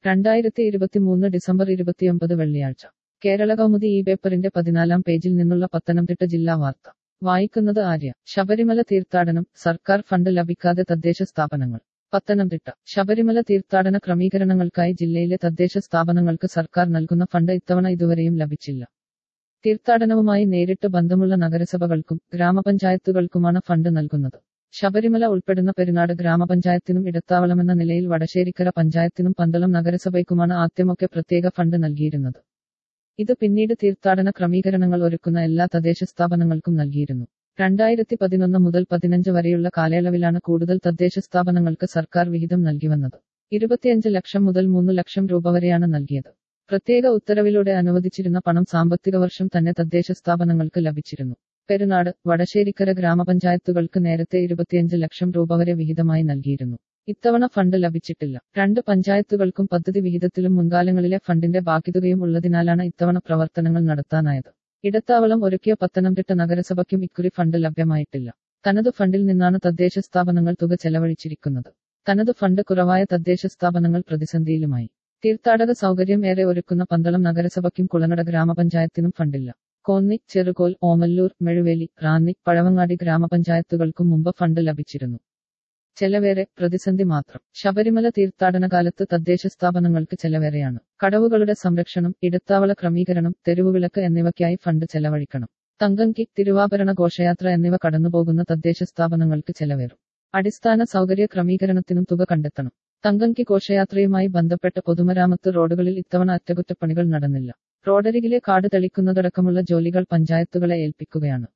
രണ്ടായിരത്തി ഇരുപത്തിമൂന്ന് ഡിസംബർ ഇരുപത്തിയൊമ്പത് വെള്ളിയാഴ്ച കേരള കൗമുദി ഈ പേപ്പറിന്റെ പതിനാലാം പേജിൽ നിന്നുള്ള പത്തനംതിട്ട ജില്ലാ വാർത്ത വായിക്കുന്നത് ആര്യ ശബരിമല തീർത്ഥാടനം സർക്കാർ ഫണ്ട് ലഭിക്കാതെ തദ്ദേശ സ്ഥാപനങ്ങൾ പത്തനംതിട്ട ശബരിമല തീർത്ഥാടന ക്രമീകരണങ്ങൾക്കായി ജില്ലയിലെ തദ്ദേശ സ്ഥാപനങ്ങൾക്ക് സർക്കാർ നൽകുന്ന ഫണ്ട് ഇത്തവണ ഇതുവരെയും ലഭിച്ചില്ല തീർത്ഥാടനവുമായി നേരിട്ട് ബന്ധമുള്ള നഗരസഭകൾക്കും ഗ്രാമപഞ്ചായത്തുകൾക്കുമാണ് ഫണ്ട് നൽകുന്നത് ശബരിമല ഉൾപ്പെടുന്ന പെരുന്നാട് ഗ്രാമപഞ്ചായത്തിനും ഇടത്താവളമെന്ന നിലയിൽ വടശ്ശേരിക്കര പഞ്ചായത്തിനും പന്തളം നഗരസഭയ്ക്കുമാണ് ആദ്യമൊക്കെ പ്രത്യേക ഫണ്ട് നൽകിയിരുന്നത് ഇത് പിന്നീട് തീർത്ഥാടന ക്രമീകരണങ്ങൾ ഒരുക്കുന്ന എല്ലാ തദ്ദേശ സ്ഥാപനങ്ങൾക്കും നൽകിയിരുന്നു രണ്ടായിരത്തി പതിനൊന്ന് മുതൽ പതിനഞ്ച് വരെയുള്ള കാലയളവിലാണ് കൂടുതൽ തദ്ദേശ സ്ഥാപനങ്ങൾക്ക് സർക്കാർ വിഹിതം നൽകി വന്നത് ഇരുപത്തിയഞ്ച് ലക്ഷം മുതൽ മൂന്ന് ലക്ഷം രൂപ വരെയാണ് നൽകിയത് പ്രത്യേക ഉത്തരവിലൂടെ അനുവദിച്ചിരുന്ന പണം സാമ്പത്തിക വർഷം തന്നെ തദ്ദേശ സ്ഥാപനങ്ങൾക്ക് ലഭിച്ചിരുന്നു പെരുന്നാട് വടശ്ശേരിക്കര ഗ്രാമപഞ്ചായത്തുകൾക്ക് നേരത്തെ ഇരുപത്തിയഞ്ച് ലക്ഷം രൂപ വരെ വിഹിതമായി നൽകിയിരുന്നു ഇത്തവണ ഫണ്ട് ലഭിച്ചിട്ടില്ല രണ്ട് പഞ്ചായത്തുകൾക്കും പദ്ധതി വിഹിതത്തിലും മുൻകാലങ്ങളിലെ ഫണ്ടിന്റെ ബാക്കിതുകയും ഉള്ളതിനാലാണ് ഇത്തവണ പ്രവർത്തനങ്ങൾ നടത്താനായത് ഇടത്താവളം ഒരുക്കിയ പത്തനംതിട്ട നഗരസഭയ്ക്കും ഇക്കുറി ഫണ്ട് ലഭ്യമായിട്ടില്ല തനത് ഫണ്ടിൽ നിന്നാണ് തദ്ദേശ സ്ഥാപനങ്ങൾ തുക ചെലവഴിച്ചിരിക്കുന്നത് തനത് ഫണ്ട് കുറവായ തദ്ദേശ സ്ഥാപനങ്ങൾ പ്രതിസന്ധിയിലുമായി തീർത്ഥാടക സൗകര്യം ഏറെ ഒരുക്കുന്ന പന്തളം നഗരസഭയ്ക്കും കുളനട ഗ്രാമപഞ്ചായത്തിനും ഫണ്ടില്ല കോന്നി ചെറുകോൽ ഓമല്ലൂർ മെഴുവേലി റാന്നി പഴവങ്ങാടി ഗ്രാമപഞ്ചായത്തുകൾക്കും മുമ്പ് ഫണ്ട് ലഭിച്ചിരുന്നു ചെലവേറെ പ്രതിസന്ധി മാത്രം ശബരിമല തീർത്ഥാടന കാലത്ത് തദ്ദേശ സ്ഥാപനങ്ങൾക്ക് ചെലവേറെയാണ് കടവുകളുടെ സംരക്ഷണം ഇടത്താവള ക്രമീകരണം തെരുവുവിളക്ക് എന്നിവയ്ക്കായി ഫണ്ട് ചെലവഴിക്കണം തങ്കങ്കി തിരുവാഭരണ ഘോഷയാത്ര എന്നിവ കടന്നുപോകുന്ന തദ്ദേശ സ്ഥാപനങ്ങൾക്ക് ചെലവേറും അടിസ്ഥാന സൗകര്യ ക്രമീകരണത്തിനും തുക കണ്ടെത്തണം തങ്കങ്കി ഘോഷയാത്രയുമായി ബന്ധപ്പെട്ട പൊതുമരാമത്ത് റോഡുകളിൽ ഇത്തവണ അറ്റകുറ്റപ്പണികൾ നടന്നില്ല റോഡരികിലെ കാട് തെളിക്കുന്നതടക്കമുള്ള ജോലികൾ പഞ്ചായത്തുകളെ ഏൽപ്പിക്കുകയാണ്